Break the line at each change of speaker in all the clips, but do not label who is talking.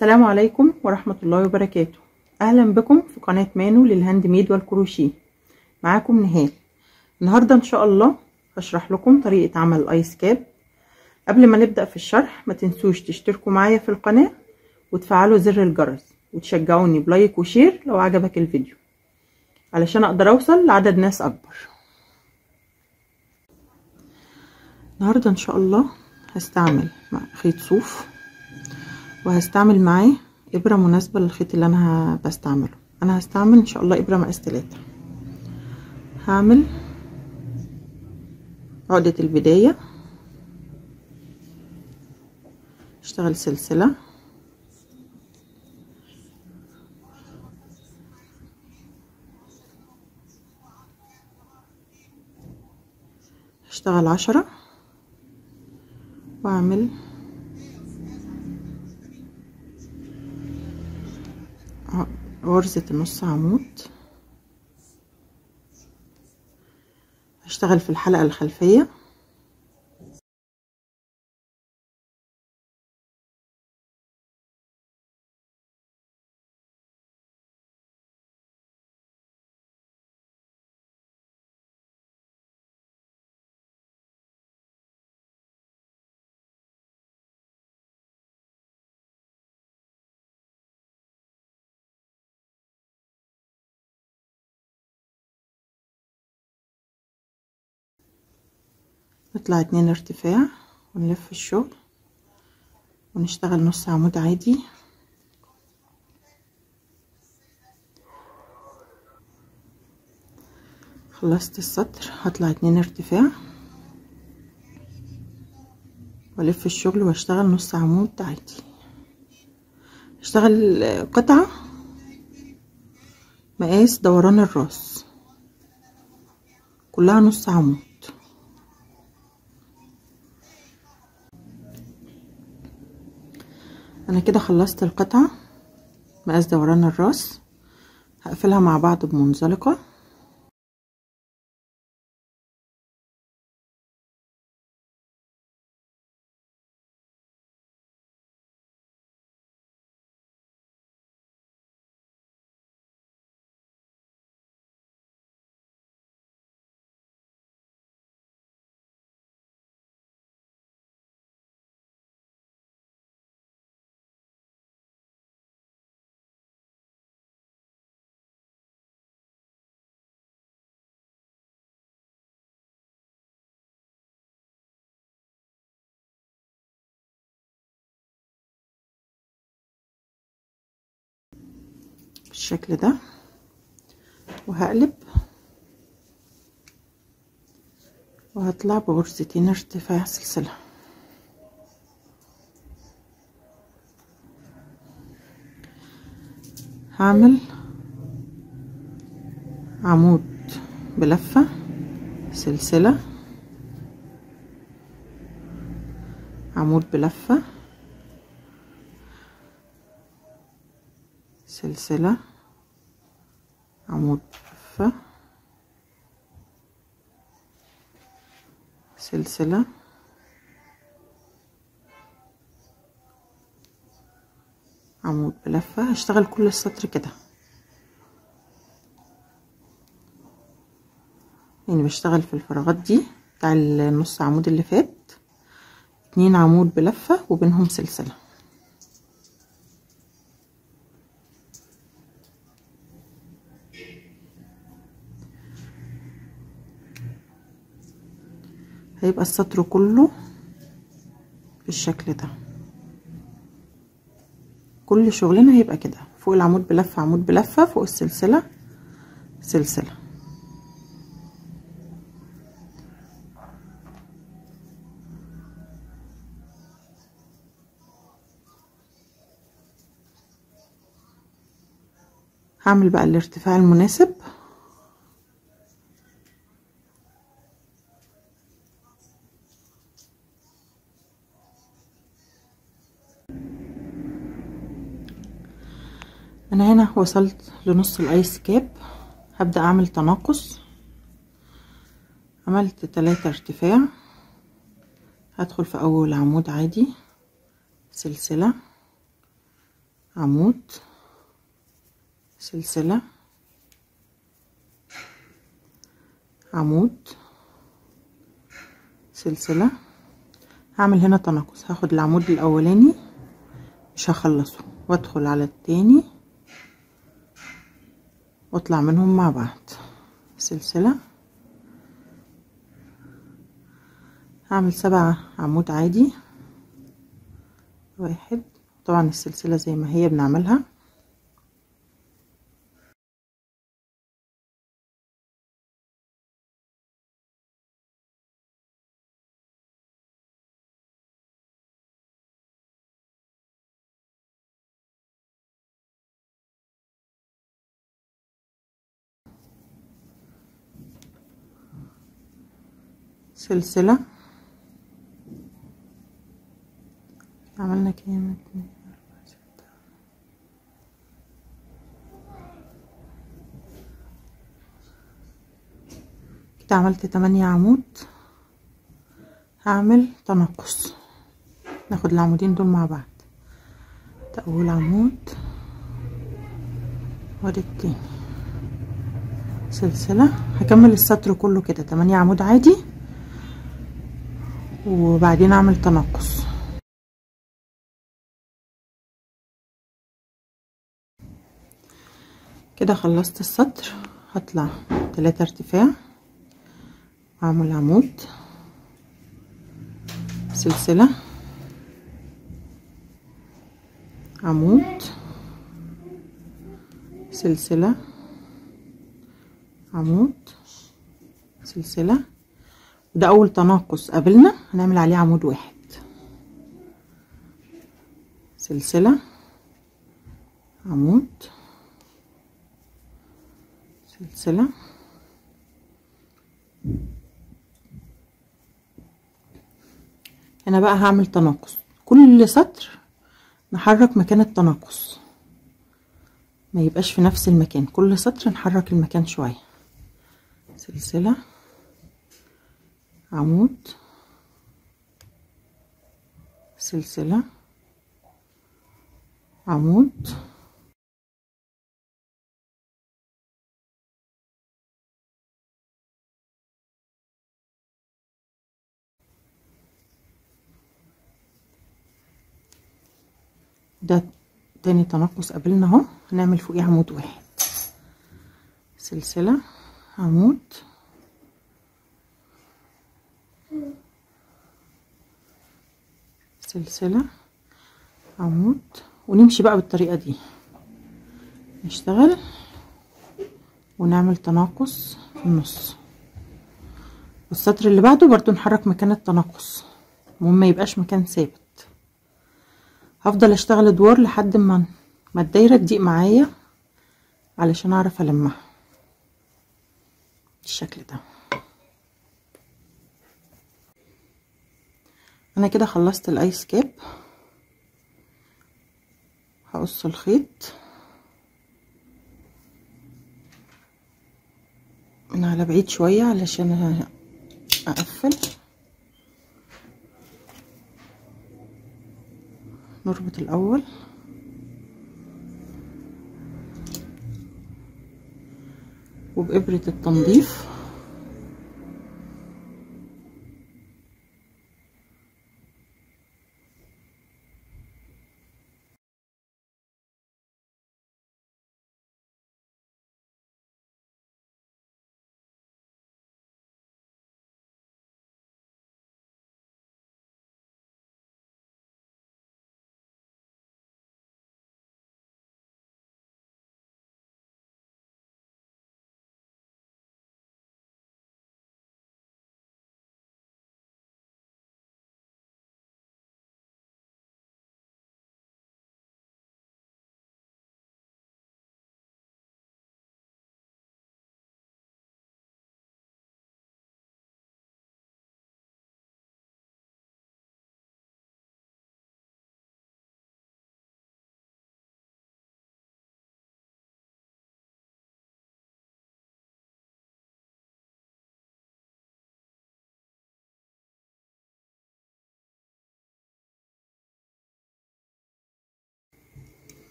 السلام عليكم ورحمة الله وبركاته أهلا بكم في قناة مانو للهاند ميد والكروشيه معاكم نهال النهاردة إن شاء الله هشرح لكم طريقة عمل الآيس كاب قبل ما نبدأ في الشرح ما تنسوش تشتركوا معايا في القناة وتفعلوا زر الجرس وتشجعوني بلايك وشير لو عجبك الفيديو علشان أقدر أوصل لعدد ناس أكبر النهاردة إن شاء الله هستعمل خيط صوف وهستعمل معاه ابره مناسبه للخيط اللي انا بستعمله انا هستعمل ان شاء الله ابره مقاس تلاتة هعمل عقده البدايه اشتغل سلسله هشتغل عشرة واعمل غرزة النص عمود هشتغل في الحلقة الخلفية نطلع اتنين ارتفاع ونلف الشغل ونشتغل نص عمود عادي خلصت السطر هطلع اتنين ارتفاع والف الشغل واشتغل نص عمود عادي اشتغل قطعة مقاس دوران الراس كلها نص عمود انا كده خلصت القطعة مقاس دوران الراس هقفلها مع بعض بمنزلقة بالشكل ده وهقلب وهطلع بغرزتين ارتفاع سلسلة هعمل عمود بلفة سلسلة عمود بلفة سلسلة عمود بلفة سلسلة عمود بلفة هشتغل كل السطر كده يعني بشتغل في الفراغات دي بتاع النص عمود اللي فات اتنين عمود بلفة وبينهم سلسلة هيبقى السطر كله بالشكل ده كل شغلنا هيبقى كده فوق العمود بلفة عمود بلفة فوق السلسلة سلسلة هعمل بقى الارتفاع المناسب انا هنا وصلت لنص الايس كاب هبدأ اعمل تناقص عملت تلاتة ارتفاع هدخل في اول عمود عادي سلسلة عمود سلسلة عمود سلسلة هعمل هنا تناقص هاخد العمود الاولاني مش هخلصه وادخل على التاني واطلع منهم مع بعض سلسلة هعمل سبعة عمود عادي واحد طبعا السلسلة زي ما هي بنعملها سلسلة عملنا كام اتنين أربعة ستة كده عملت تمانية عمود هعمل تناقص ناخد العمودين دول مع بعض ده أول عمود وادي التاني سلسلة هكمل السطر كله كده تمانية عمود عادي وبعدين اعمل تناقص كده خلصت السطر هطلع تلاتة ارتفاع اعمل عمود سلسلة عمود سلسلة عمود سلسلة وده اول تناقص قابلنا هنعمل عليه عمود واحد سلسلة عمود سلسلة هنا بقى هعمل تناقص كل سطر نحرك مكان التناقص ما يبقاش في نفس المكان كل سطر نحرك المكان شوية سلسلة عمود سلسلة عمود ده تاني تناقص قابلنا اهو هنعمل فوقيه عمود واحد سلسلة عمود سلسلة عمود ونمشي بقى بالطريقة دي نشتغل ونعمل تناقص في النص والسطر اللي بعده برضو نحرك مكان التناقص المهم ما يبقاش مكان ثابت هفضل اشتغل ادوار لحد ما ما الدايره تضيق معايا علشان اعرف المها بالشكل ده انا كده خلصت الايس كاب هقص الخيط من على بعيد شويه علشان اقفل نربط الاول وبإبرة التنظيف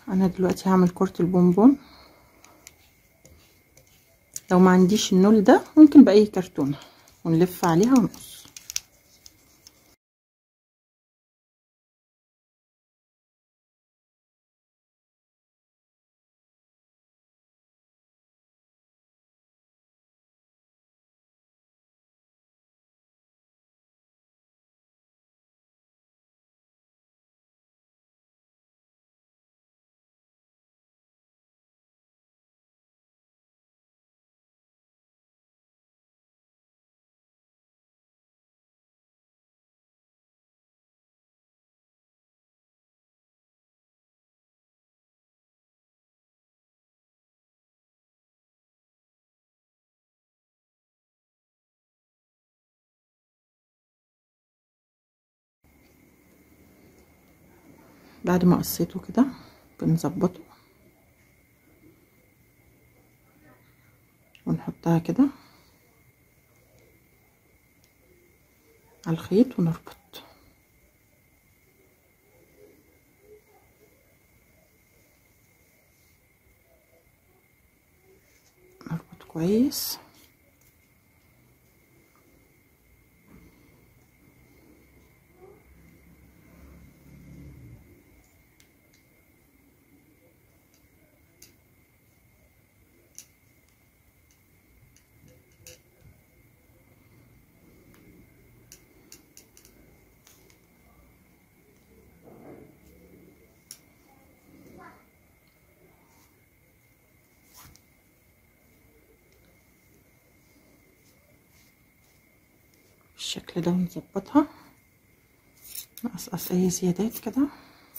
انا دلوقتي هعمل كرة البونبون لو ما عنديش النول ده ممكن باي كرتونة ونلف عليها ونقص بعد ما قصيته كده بنظبطه ونحطها كده على الخيط ونربط نربط كويس بالشكل ده ونظبطها نقصقص اي زيادات كده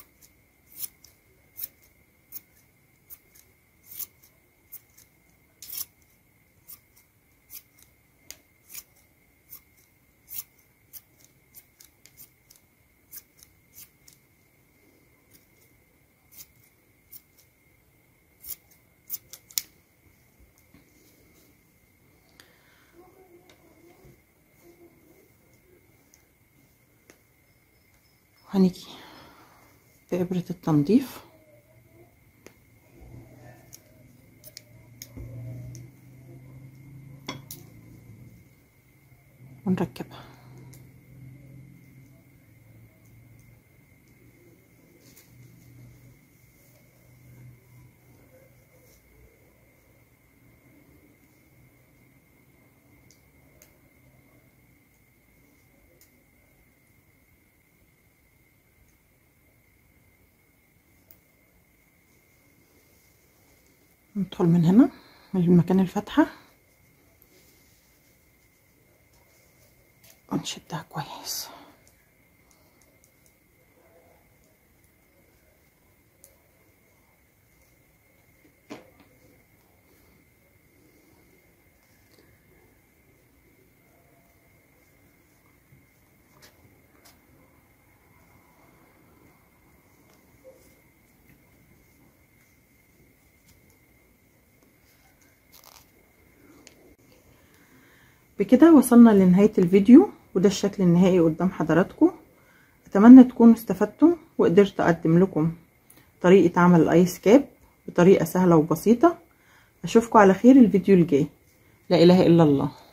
هنيجي بإبرة التنظيف ونركبها ندخل من هنا من المكان الفتحة ونشدها كويس بكده وصلنا لنهاية الفيديو وده الشكل النهائي قدام حضراتكم اتمنى تكونوا استفدتم وقدرت اقدم لكم طريقة عمل الايس كاب بطريقة سهلة وبسيطة اشوفكم على خير الفيديو الجاي لا اله الا الله